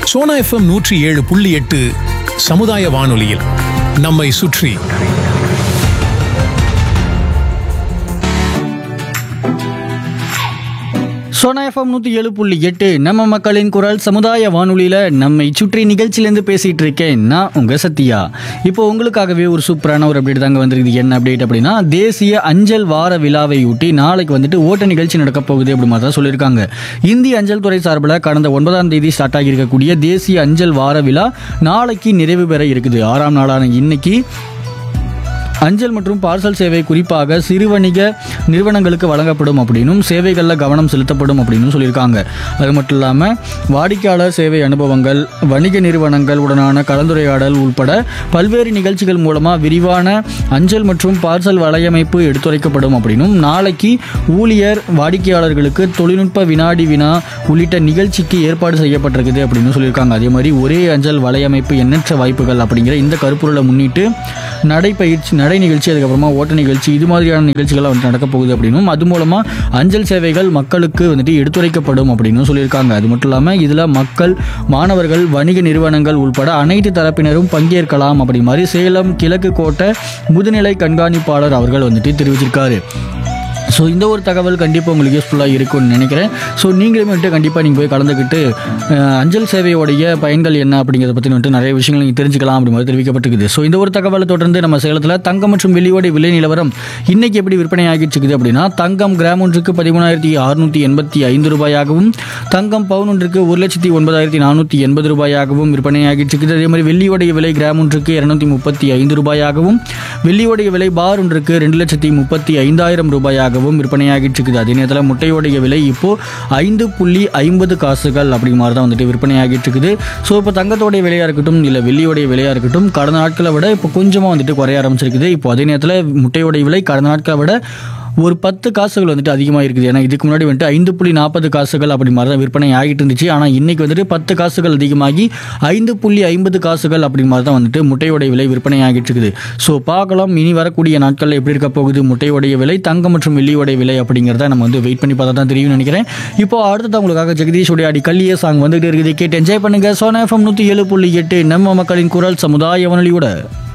Sona FM நூற்றி ஏழு புள்ளி எட்டு சமுதாய வானொலியில் நம்மை சுற்றி சோனா எஃப்எம் நூற்றி ஏழு புள்ளி எட்டு நம்ம மக்களின் குரல் சமுதாய வானொலியில் நம்மை சுற்றி நிகழ்ச்சியிலேருந்து பேசிகிட்டு இருக்கேன் நான் உங்கள் சத்யா இப்போ உங்களுக்காகவே ஒரு சூப்பரான ஒரு அப்டேட் தாங்க வந்திருக்குது என்ன அப்டேட் அப்படின்னா தேசிய அஞ்சல் வார விழாவை ஒட்டி நாளைக்கு வந்துட்டு ஓட்ட நிகழ்ச்சி நடக்க போகுது அப்படி மாதிரி தான் சொல்லியிருக்காங்க இந்திய அஞ்சல் துறை சார்பில் கடந்த ஒன்பதாம் தேதி ஸ்டார்ட் ஆகியிருக்கக்கூடிய தேசிய அஞ்சல் வார விழா நாளைக்கு நிறைவு பெற இருக்குது ஆறாம் நாளான இன்னைக்கு அஞ்சல் மற்றும் பார்சல் சேவை குறிப்பாக சிறு வணிக நிறுவனங்களுக்கு வழங்கப்படும் அப்படின்னும் சேவைகளில் கவனம் செலுத்தப்படும் அப்படின்னு சொல்லியிருக்காங்க அது மட்டும் இல்லாமல் வாடிக்கையாளர் சேவை அனுபவங்கள் வணிக நிறுவனங்கள் உடனான கலந்துரையாடல் உள்பட பல்வேறு நிகழ்ச்சிகள் மூலமாக விரிவான அஞ்சல் மற்றும் பார்சல் வலையமைப்பு எடுத்துரைக்கப்படும் அப்படின்னும் நாளைக்கு ஊழியர் வாடிக்கையாளர்களுக்கு தொழில்நுட்ப வினாடி வினா உள்ளிட்ட நிகழ்ச்சிக்கு ஏற்பாடு செய்யப்பட்டிருக்குது அப்படின்னு சொல்லியிருக்காங்க அதே மாதிரி ஒரே அஞ்சல் வலையமைப்பு எண்ணற்ற வாய்ப்புகள் அப்படிங்கிற இந்த கருப்பொருளை முன்னிட்டு நடைப்பயிற்சி நடை நிகழ்ச்சி அதுக்கப்புறமா ஓட்ட நிகழ்ச்சி இது மாதிரியான நிகழ்ச்சிகள்லாம் வந்து நடக்க போகுது அப்படின்னும் அது மூலமாக அஞ்சல் சேவைகள் மக்களுக்கு வந்துட்டு எடுத்துரைக்கப்படும் அப்படின்னு சொல்லியிருக்காங்க அது மட்டும் இல்லாமல் இதில் மக்கள் மாணவர்கள் வணிக நிறுவனங்கள் உள்பட அனைத்து தரப்பினரும் பங்கேற்கலாம் அப்படி மாதிரி சேலம் கிழக்கு கோட்டை முதுநிலை கண்காணிப்பாளர் அவர்கள் வந்துட்டு தெரிவிச்சிருக்காரு ஸோ இந்த ஒரு தகவல் கண்டிப்பாக உங்களுக்கு யூஸ்ஃபுல்லாக இருக்கும்னு நினைக்கிறேன் ஸோ நீங்களுமே வந்துட்டு கண்டிப்பாக நீங்கள் போய் கலந்துக்கிட்டு அஹ், அஞ்சல் சேவையோடைய பயன்கள் என்ன அப்படிங்கிறத பற்றி வந்துட்டு நிறைய விஷயங்கள் நீங்கள் தெரிஞ்சுக்கலாம் அப்படி மாதிரி தெரிவிக்கப்பட்டிருக்குது ஸோ இந்த ஒரு தகவலை தொடர்ந்து நம்ம சேலத்தில் தங்கம் மற்றும் வெள்ளியோடைய விலை நிலவரம் இன்னைக்கு எப்படி விற்பனை ஆகிட்டு இருக்குது அப்படின்னா தங்கம் கிராம் ஒன்றுக்கு பதிமூணாயிரத்தி அறுநூற்றி எண்பத்தி ஐந்து ரூபாயாகவும் தங்கம் பவுன் ஒன்றுக்கு ஒரு லட்சத்தி ஒன்பதாயிரத்தி நானூற்றி எண்பது ரூபாயாகவும் விற்பனை ஆகிட்டு இருக்குது அதே மாதிரி வெள்ளியோடைய விலை கிராம் ஒன்றுக்கு இரநூத்தி முப்பத்தி ஐந்து ரூபாயாகவும் வெள்ளியோடைய விலை பார் ஒன்றுக்கு ரெண்டு லட்சத்தி முப்பத்தி ஐந்தாயிரம் ரூபாயாகவும் விற்பனையாகிட்டு இருக்குது அதே நேரத்தில் முட்டையோடைய விலை இப்போ ஐந்து புள்ளி ஐம்பது காசுகள் அப்படி மாதிரி தான் வந்துட்டு விற்பனையாகிட்டு இருக்குது ஸோ இப்போ தங்கத்தோடைய விலையாக இருக்கட்டும் இல்லை வெள்ளியோடைய விலையாக இருக்கட்டும் கடந்த நாட்களை விட இப்போ கொஞ்சமாக வந்துட்டு குறைய ஆரம்பிச்சிருக்குது இப்போ அதே நேரத்தில் முட்டையோடைய விலை கடந்த நாட்களை விட ஒரு பத்து காசுகள் வந்துட்டு அதிகமாக இருக்குது ஏன்னா இதுக்கு முன்னாடி வந்துட்டு ஐந்து புள்ளி நாற்பது காசுகள் அப்படி மாதிரி தான் விற்பனை ஆகிட்டு இருந்துச்சு ஆனால் இன்னைக்கு வந்துட்டு பத்து காசுகள் அதிகமாகி ஐந்து புள்ளி ஐம்பது காசுகள் அப்படி மாதிரி தான் வந்துட்டு முட்டையோடைய விலை விற்பனை ஆகிட்டு இருக்குது ஸோ பார்க்கலாம் இனி வரக்கூடிய நாட்களில் எப்படி இருக்க போகுது முட்டையோடைய விலை தங்கம் மற்றும் வெள்ளியோடைய விலை அப்படிங்கிறத நம்ம வந்து வெயிட் பண்ணி பார்த்தா தான் தெரியும்னு நினைக்கிறேன் இப்போ அடுத்தது உங்களுக்காக ஜெகதீஷோடைய அடி கல்லிய சாங் வந்துட்டு இருக்குது கேட்டு என்ஜாய் பண்ணுங்க சோனா எஃப்எம் நூற்றி ஏழு புள்ளி எட்டு நம்ம மக்களின் குரல் சமுதாய வானொலியோட